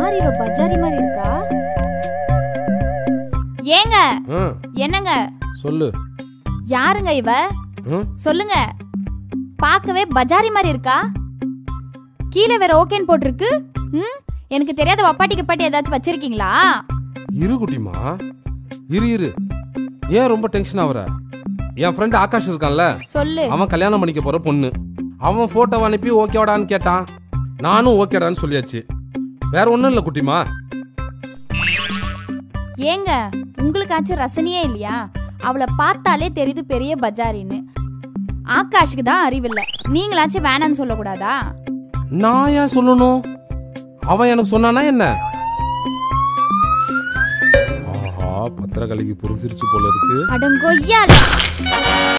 யார் இவ பஜாரி மாதிரி இருக்கா ஏங்க ஆ, என்னங்க சொல்லு யாருங்க இவ ம், சொல்லுங்க பார்க்கவே பஜாரி மாதிரி இருக்கா கீழே வேற ஓகேன்னு போட்டிருக்கு ம் எனக்கு தெரியாத வப்பாட்டி கப்பாட்டி ஏதாச்சும் வச்சிருக்கீங்களா இரு குட்டிமா இரு இரு ஏன் ரொம்ப டென்ஷன் ஆகுற என் ஃப்ரெண்ட் ஆகாஷ் இருக்கான்ல சொல்லு அவன் கல்யாணம் பண்ணிக்க போற பொண்ணு அவன் போட்டோ அனுப்பி ஓகேவாடான்னு கேட்டான் நானும் ஓகேடான்னு சொல்லியாச்சு வேற ஒண்ணும் இல்ல குட்டிமா ஏங்க உங்களுக்காச்சும் ரசனையே இல்லையா அவளை பார்த்தாலே தெரியுது பெரிய பஜாரின்னு ஆகாஷுக்கு தான் அறிவில்லை நீங்களாச்சும் வேணான்னு சொல்லக்கூடாதா நான் ஏன் சொல்லணும் அவன் எனக்கு சொன்னானா என்ன ஆஹா பத்திரக்கலைக்கு புரிஞ்சிருச்சு போல இருக்கு அடங்கொய்யா